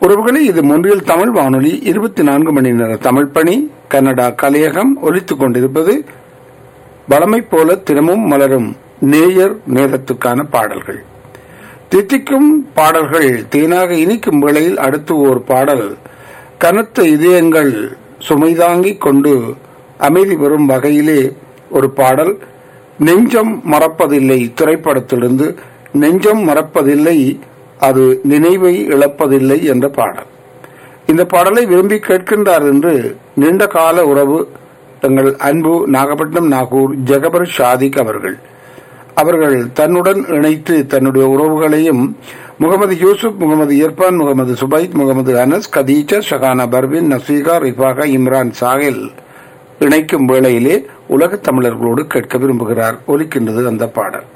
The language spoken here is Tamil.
உறவுகளே இது மொன்றியல் தமிழ் வானொலி இருபத்தி நான்கு மணி நேர தமிழ் பணி கன்னடா கலையகம் ஒலித்துக் கொண்டிருப்பது வளமை போல தினமும் மலரும் நேயர் நேரத்துக்கான பாடல்கள் தித்திக்கும் பாடல்கள் தேனாக இனிக்கும் வேளையில் அடுத்து ஓர் பாடல் கனத்த இதயங்கள் சுமைதாங்கிக் கொண்டு அமைதி பெறும் வகையிலே ஒரு பாடல் நெஞ்சம் மறப்பதில்லை திரைப்படத்திலிருந்து நெஞ்சம் மறப்பதில்லை அது நினைவை இழப்பதில்லை என்ற பாடல் இந்த பாடலை விரும்பி கேட்கின்றார் என்று நீண்ட கால உறவு தங்கள் அன்பு நாகப்பட்டினம் நாகூர் ஜெகபர் ஷாதிக் அவர்கள் அவர்கள் தன்னுடன் இணைத்து தன்னுடைய உறவுகளையும் முகமது யூசுப் முகமது இர்பான் முகமது சுபைத் முகமது அனஸ் கதீஜா ஷகானா பர்வின் நசீகா ரிஃபாகா இம்ரான் சாஹில் இணைக்கும் வேளையிலே உலகத் தமிழர்களோடு கேட்க விரும்புகிறார் ஒலிக்கின்றது அந்த பாடல்